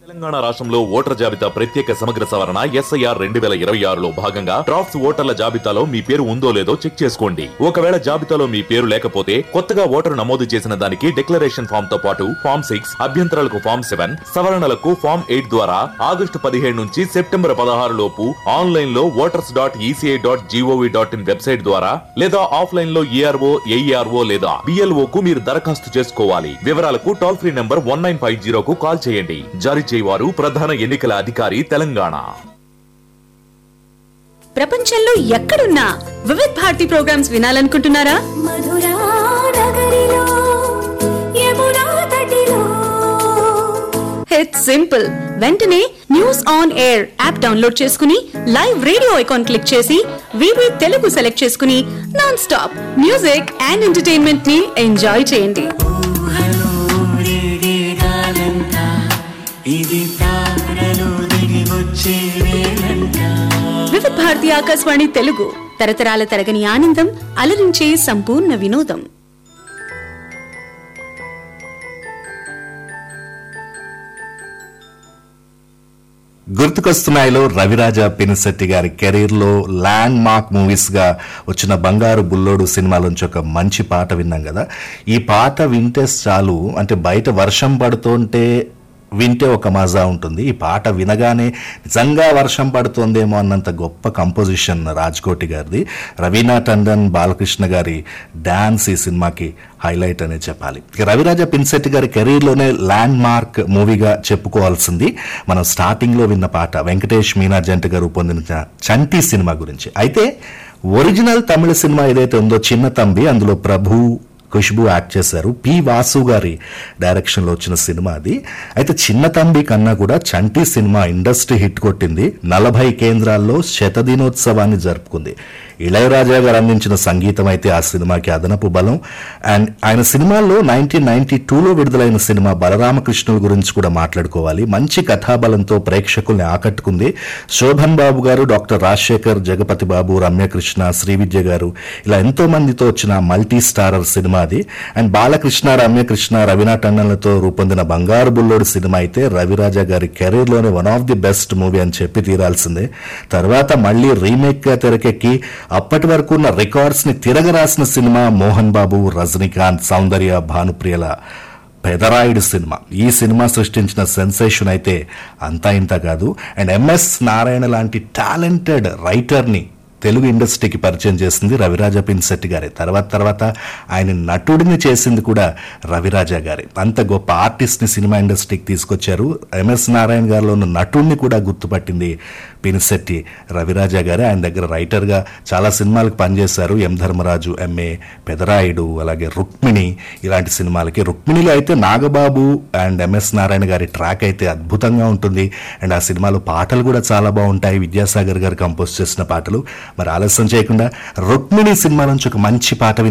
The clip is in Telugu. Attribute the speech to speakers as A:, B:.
A: తెలంగాణ రాష్ట్రంలో ఓటర్ జాబితా ప్రత్యేక సమగ్ర సవరణ ఎస్ఐఆర్ రెండు వేల ఇరవై ఆరులో భాగంగా డ్రాఫ్ట్స్ ఓటర్ల జాబితాలో మీ పేరు ఉందో లేదో చెక్ చేసుకోండి ఒకవేళ జాబితాలో మీ పేరు లేకపోతే కొత్తగా ఓటరు నమోదు చేసిన దానికి డిక్లరేషన్ ఫామ్ తో పాటు ఫామ్ సిక్స్ అభ్యంతరాలకు ఫామ్ సెవెన్ సవరణలకు ఫామ్ ఎయిట్ ద్వారా ఆగస్టు పదిహేడు నుంచి సెప్టెంబర్ పదహారు లోపు ఆన్లైన్ లో voters dot ECI dot GOV dot in website ద్వారా లేదా ఆఫ్లైన్ లో ఈఆర్ఓ ఏఈఆర్ఓ లేదా బిఎల్ఓ కు మీరు దరఖాస్తు చేసుకోవాలి వివరాలకు toll free number one nine five జీరోకు కాల్ చేయండి జారీ చేయవారు ప్రధాన ఎన్నికల అధికారి తెలంగాణ
B: ప్రపంచంలో ఎక్కడున్నా వివిధ్ భారతి ప్రోగ్రామ్స్ వినాలనుకుంటున్నారా
C: మధురా నగరిలో యమునా తటిలో
B: ఇట్స్ సింపుల్ వెంటనే news on air app download చేసుకుని లైవ్ రేడియో ఐకాన్ క్లిక్ చేసి వివి తెలుగు సెలెక్ట్ చేసుకుని non stop music and entertainment ని ఎంజాయ్ చేయండి
D: ఊహలోడేగాలంట ఇది తారలు దిగి వచ్చే వేళంట
B: వివిధ భారతి ఆకాశవాణి తెలుగు తరతరాల తరగని ఆనందం అలరించే సంపూర్ణ వినోదం
E: గుర్తుకొస్తున్నాయిలో రవిరాజ పినిశెట్టి గారి కెరీర్ లో ల్యాండ్ మార్క్ మూవీస్ గా వచ్చిన బంగారు బుల్లోడు సినిమాలోంచి ఒక మంచి పాట విన్నాం కదా ఈ పాట వింటే చాలు అంటే బయట వర్షం పడుతుంటే వింటే ఒక మజా ఉంటుంది ఈ పాట వినగానే నిజంగా వర్షం పడుతోందేమో అన్నంత గొప్ప కంపోజిషన్ రాజ్కోటి గారిది రవీనా టండన్ బాలకృష్ణ గారి డాన్స్ ఈ సినిమాకి హైలైట్ అనే చెప్పాలి ఇక రవిరాజ పిన్సెట్టి గారి కెరీర్లోనే ల్యాండ్ మార్క్ మూవీగా చెప్పుకోవాల్సింది మనం స్టార్టింగ్లో విన్న పాట వెంకటేష్ మీనా జంట గారు రూపొందించిన చంటి సినిమా గురించి అయితే ఒరిజినల్ తమిళ సినిమా ఏదైతే ఉందో చిన్న తంబి అందులో ప్రభు ఖుష్బు యాక్ట్ చేశారు పి వాసు గారి డైరెక్షన్లో వచ్చిన సినిమా అది అయితే చిన్న తంబి కన్నా కూడా చంటి సినిమా ఇండస్ట్రీ హిట్ కొట్టింది నలభై కేంద్రాల్లో శతదినోత్సవాన్ని జరుపుకుంది ఇళయరాజా గారు అందించిన సంగీతం అయితే ఆ సినిమాకి అదనపు బలం అండ్ ఆయన సినిమాల్లో నైన్టీన్ నైన్టీ టూలో విడుదలైన సినిమా బలరామకృష్ణుల గురించి కూడా మాట్లాడుకోవాలి మంచి కథాబలంతో ప్రేక్షకుల్ని ఆకట్టుకుంది శోభన్ బాబు గారు డాక్టర్ రాజశేఖర్ జగపతి బాబు రమ్యకృష్ణ శ్రీవిద్య గారు ఇలా ఎంతో మందితో వచ్చిన మల్టీ స్టారర్ సినిమా అది అండ్ బాలకృష్ణ రమ్యకృష్ణ రవీనా టండన్లతో రూపొందిన బంగారు బుల్లోడు సినిమా అయితే రవిరాజా గారి కెరీర్ లోనే one of the best movie అని చెప్పి తీరాల్సిందే తర్వాత మళ్ళీ రీమేక్ గా తెరకెక్కి అప్పటి వరకు ఉన్న రికార్డ్స్ ని తిరగరాసిన సినిమా మోహన్ బాబు రజనీకాంత్ సౌందర్య భానుప్రియల పెదరాయుడు సినిమా ఈ సినిమా సృష్టించిన సెన్సేషన్ అయితే అంతా ఇంత కాదు అండ్ ఎంఎస్ నారాయణ లాంటి టాలెంటెడ్ రైటర్ని తెలుగు ఇండస్ట్రీకి పరిచయం చేసింది రవిరాజ పిన్సెట్టి గారే తర్వాత తర్వాత ఆయన నటుడిని చేసింది కూడా రవిరాజా గారే అంత గొప్ప ఆర్టిస్ట్ని సినిమా ఇండస్ట్రీకి తీసుకొచ్చారు ఎంఎస్ నారాయణ గారిలో ఉన్న నటుడిని కూడా గుర్తుపట్టింది పినిశెట్టి రవిరాజా గారే ఆయన దగ్గర రైటర్గా చాలా సినిమాలకు పనిచేశారు ఎం ధర్మరాజు ఎంఏ పెదరాయుడు అలాగే రుక్మిణి ఇలాంటి సినిమాలకి రుక్మిణిలో అయితే నాగబాబు అండ్ ఎంఎస్ నారాయణ గారి ట్రాక్ అయితే అద్భుతంగా ఉంటుంది అండ్ ఆ సినిమాలో పాటలు కూడా చాలా బాగుంటాయి విద్యాసాగర్ గారు కంపోజ్ చేసిన పాటలు మరి ఆలస్యం చేయకుండా రుక్మిణి సినిమా నుంచి ఒక మంచి పాట